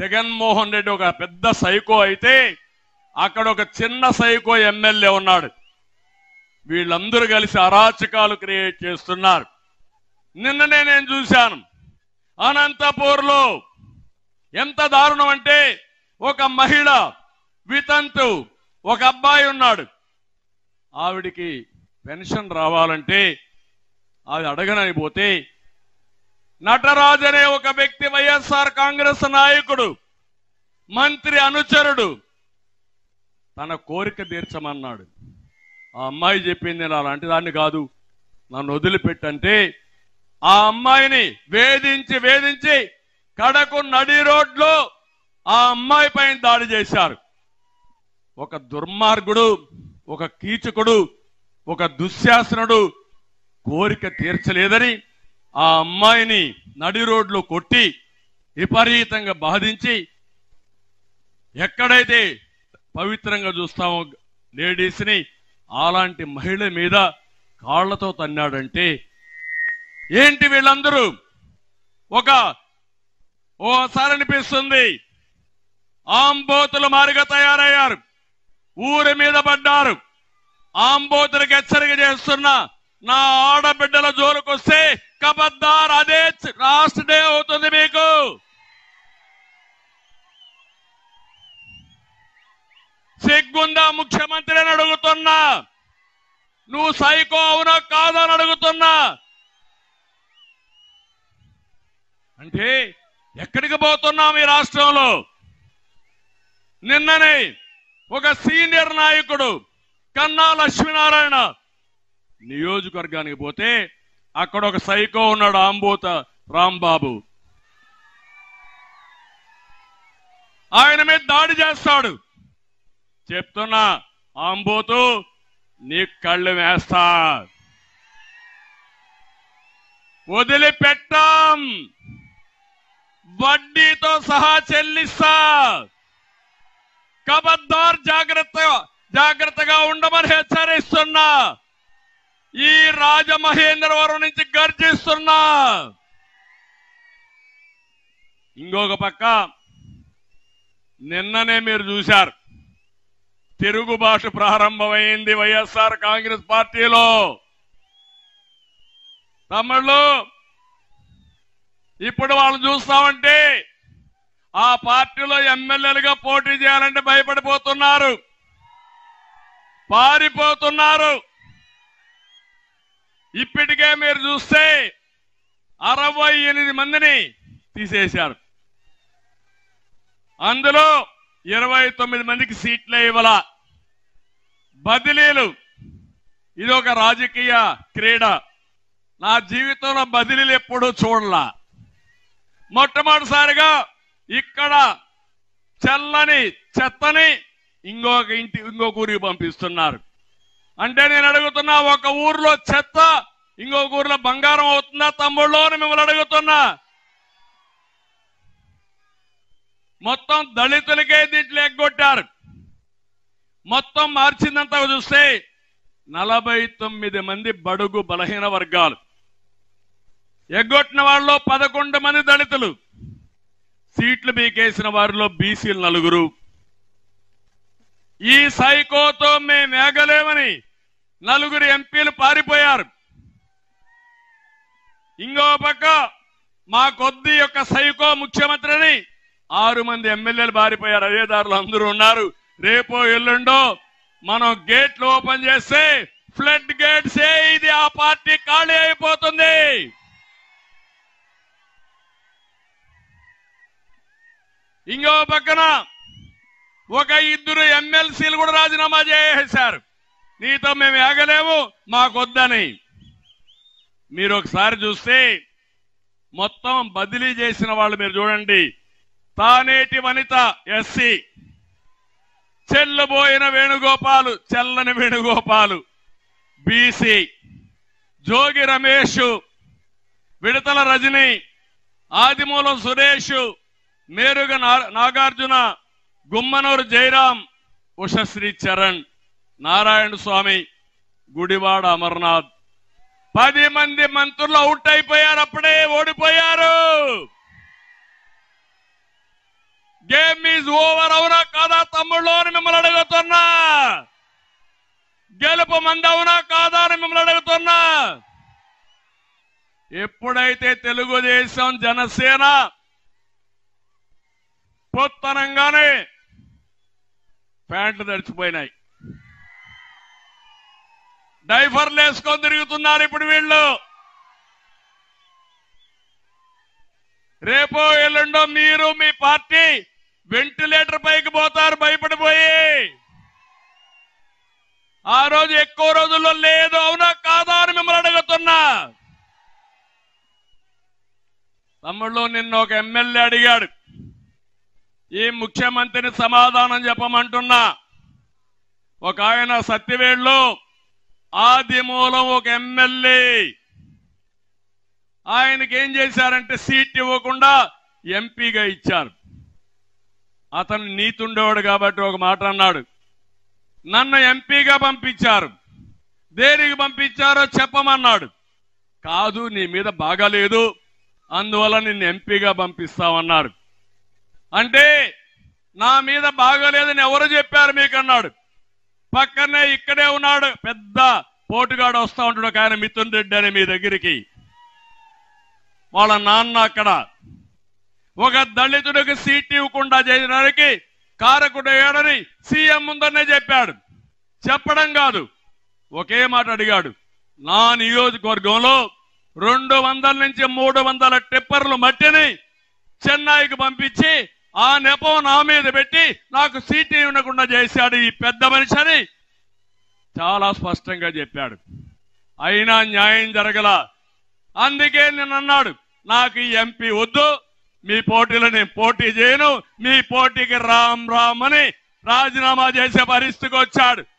జగన్మోహన్ రెడ్డి ఒక పెద్ద సైకో అయితే అక్కడ ఒక చిన్న సైకో ఎమ్మెల్యే ఉన్నాడు వీళ్ళందరూ కలిసి అరాచకాలు క్రియేట్ చేస్తున్నారు నిన్ననే నేను చూశాను అనంతపూర్లో ఎంత దారుణం అంటే ఒక మహిళ వితంతు ఒక అబ్బాయి ఉన్నాడు ఆవిడికి పెన్షన్ రావాలంటే అది అడగనని పోతే నటరాజ్ అనే ఒక వ్యక్తి వైఎస్ఆర్ కాంగ్రెస్ నాయకుడు మంత్రి అనుచరుడు తన కోరిక తీర్చమన్నాడు ఆ అమ్మాయి చెప్పింది నేను అలాంటి దాన్ని కాదు నన్ను వదిలిపెట్టంటే ఆ అమ్మాయిని వేధించి వేధించి కడకు నడి రోడ్లో ఆ అమ్మాయి పైన దాడి చేశారు ఒక దుర్మార్గుడు ఒక కీచకుడు ఒక దుశ్శాసనుడు కోరిక తీర్చలేదని ఆ అమ్మాయిని నడి రోడ్లో కొట్టి విపరీతంగా బాధించి ఎక్కడైతే పవిత్రంగా చూస్తామో లేడీస్ ని అలాంటి మహిళ మీద కాళ్లతో తన్నాడంటే ఏంటి వీళ్ళందరూ ఒక ఓసారి అనిపిస్తుంది ఆంబోతులు మారిగా తయారయ్యారు ఊరి మీద పడ్డారు ఆంబోతులకు హెచ్చరిక చేస్తున్న నా ఆడబిడ్డల జోలికొస్తే కబద్దార్ అదే లాస్ట్ డే అవుతుంది మీకు సిగ్గుందా ముఖ్యమంత్రి అని అడుగుతున్నా నువ్వు సైకో అవునా కాదని అడుగుతున్నా అంటే ఎక్కడికి పోతున్నాం ఈ రాష్ట్రంలో నిన్ననే ఒక సీనియర్ నాయకుడు కన్నా లక్ష్మీనారాయణ నియోజకవర్గానికి పోతే అక్కడ ఒక సైకో ఉన్నాడు ఆంబోత రాంబాబు ఆయన మీద దాడి చేస్తాడు చెప్తున్నా ఆంబోతు నీ కళ్ళు వేస్తా వదిలిపెట్టాం వడ్డీతో సహా చెల్లిస్తా కబద్దార్ జాగ్రత్త జాగ్రత్తగా ఉండమని హెచ్చరిస్తున్నా ఈ రాజమహేంద్రవరం నుంచి గర్జిస్తున్నా ఇంకొక పక్క నిన్ననే మీరు చూశారు తిరుగుబాటు ప్రారంభమైంది వైఎస్ఆర్ కాంగ్రెస్ పార్టీలో తమిళ్ళు ఇప్పుడు వాళ్ళు చూస్తామంటే ఆ పార్టీలో ఎమ్మెల్యేలుగా పోటీ చేయాలంటే భయపడిపోతున్నారు పారిపోతున్నారు ఇప్పటికే మీరు చూస్తే అరవై ఎనిమిది మందిని తీసేశారు అందులో ఇరవై తొమ్మిది మందికి సీట్లే ఇవ్వాల బదిలీలు ఇది ఒక రాజకీయ క్రీడ నా జీవితంలో బదిలీలు ఎప్పుడూ చూడలా మొట్టమొదటిసారిగా ఇక్కడ చెల్లని చెత్తని ఇంకొక ఇంటి ఇంకొక ఊరికి పంపిస్తున్నారు అంటే నేను అడుగుతున్నా ఒక ఊర్లో చెత్త ఇంకొక ఊర్లో బంగారం అవుతుందా తమ్ముళ్ళు అని మిమ్మల్ని అడుగుతున్నా మొత్తం దళితులకే దీంట్లో ఎగ్గొట్టారు మొత్తం మార్చిందంతా చూస్తే నలభై తొమ్మిది మంది బడుగు బలహీన వర్గాలు ఎగ్గొట్టిన వాళ్ళలో పదకొండు మంది దళితులు సీట్లు బీకేసిన వారిలో బీసీలు నలుగురు ఈ సైకోతో మేము వేగలేమని నలుగురు ఎంపీలు పారిపోయారు ఇంకో పక్క మా కొద్ది యొక్క సైకో ముఖ్యమంత్రిని ఆరు మంది ఎమ్మెల్యేలు పారిపోయారు అదే దారిలో అందరూ ఉన్నారు రేపో ఎల్లుండో మనం గేట్లు ఓపెన్ చేస్తే ఫ్లడ్ గేట్స్ ఇది ఆ పార్టీ ఖాళీ అయిపోతుంది ఇంకో పక్కన ఒక ఇద్దరు ఎమ్మెల్సీలు కూడా రాజీనామా చేసేశారు నీతో మేము ఏగలేము మాకొద్దని మీరు ఒకసారి చూస్తే మొత్తం బదిలీ చేసిన వాళ్ళు మీరు చూడండి తానేటి వనిత ఎస్సీ చెల్లబోయిన వేణుగోపాలు చెల్లని వేణుగోపాలు బీసీ జోగి రమేష్ విడతల రజని ఆదిమూలం సురేష్ మేరుగ నా- నాగార్జున గుమ్మనూరు జయరాం ఉషశ్రీ చరణ్ నారాయణ స్వామి గుడివాడ అమర్నాథ్ పది మంది మంత్రులు అవుట్ అయిపోయారు అప్పుడే ఓడిపోయారు గేమ్ ఈజ్ ఓవర్ అవునా కాదా తమ్ముళ్ళు అని మిమ్మల్ని అడుగుతున్నా గెలుపు మంది అవునా కాదా అని మిమ్మల్ని అడుగుతున్నా ఎప్పుడైతే తెలుగుదేశం జనసేన పొత్తనంగానే ప్యాంట్లు తడిచిపోయినాయి డైఫర్లు వేసుకొని తిరుగుతున్నారు ఇప్పుడు వీళ్ళు రేపో ఎల్లుండో మీరు మీ పార్టీ వెంటిలేటర్ పైకి పోతారు భయపడిపోయి ఆ రోజు ఎక్కువ రోజుల్లో లేదు అవునా కాదా అని మిమ్మల్ని అడుగుతున్నా తమ్ముళ్ళు నిన్న ఒక ఎమ్మెల్యే అడిగాడు ఈ ముఖ్యమంత్రిని సమాధానం చెప్పమంటున్నా ఒక ఆయన సత్యవేళ్ళు ఆది మూలం ఒక ఎమ్మెల్యే ఆయనకి ఏం చేశారంటే సీట్ ఇవ్వకుండా ఎంపీగా ఇచ్చారు అతను నీతుండేవాడు కాబట్టి ఒక మాట అన్నాడు నన్ను ఎంపీగా పంపించారు దేనికి పంపించారో చెప్పమన్నాడు కాదు నీ మీద బాగాలేదు అందువల్ల నిన్ను ఎంపీగా పంపిస్తామన్నారు అంటే నా మీద బాగోలేదని ఎవరు చెప్పారు మీకు అన్నాడు పక్కనే ఇక్కడే ఉన్నాడు పెద్ద పోటుగాడు వస్తా ఉంటాడు ఒక ఆయన మిథున్ రెడ్డి అని మీ దగ్గరికి వాళ్ళ నాన్న అక్కడ ఒక దళితుడికి సీట్ ఇవ్వకుండా చేయడానికి కారకుడు ఏడని సీఎం ముందరనే చెప్పాడు చెప్పడం కాదు ఒకే మాట అడిగాడు నా నియోజకవర్గంలో రెండు వందల నుంచి మూడు వందల టిప్పర్లు మట్టిని చెన్నైకి పంపించి ఆ నెపం నా మీద పెట్టి నాకు సీటు ఇవ్వకుండా చేశాడు ఈ పెద్ద మనిషి అని చాలా స్పష్టంగా చెప్పాడు అయినా న్యాయం జరగల అందుకే నేను అన్నాడు నాకు ఈ ఎంపీ వద్దు మీ పోటీలో నేను పోటీ చేయను మీ పోటీకి రామ్ రామ్ అని రాజీనామా చేసే పరిస్థితికి వచ్చాడు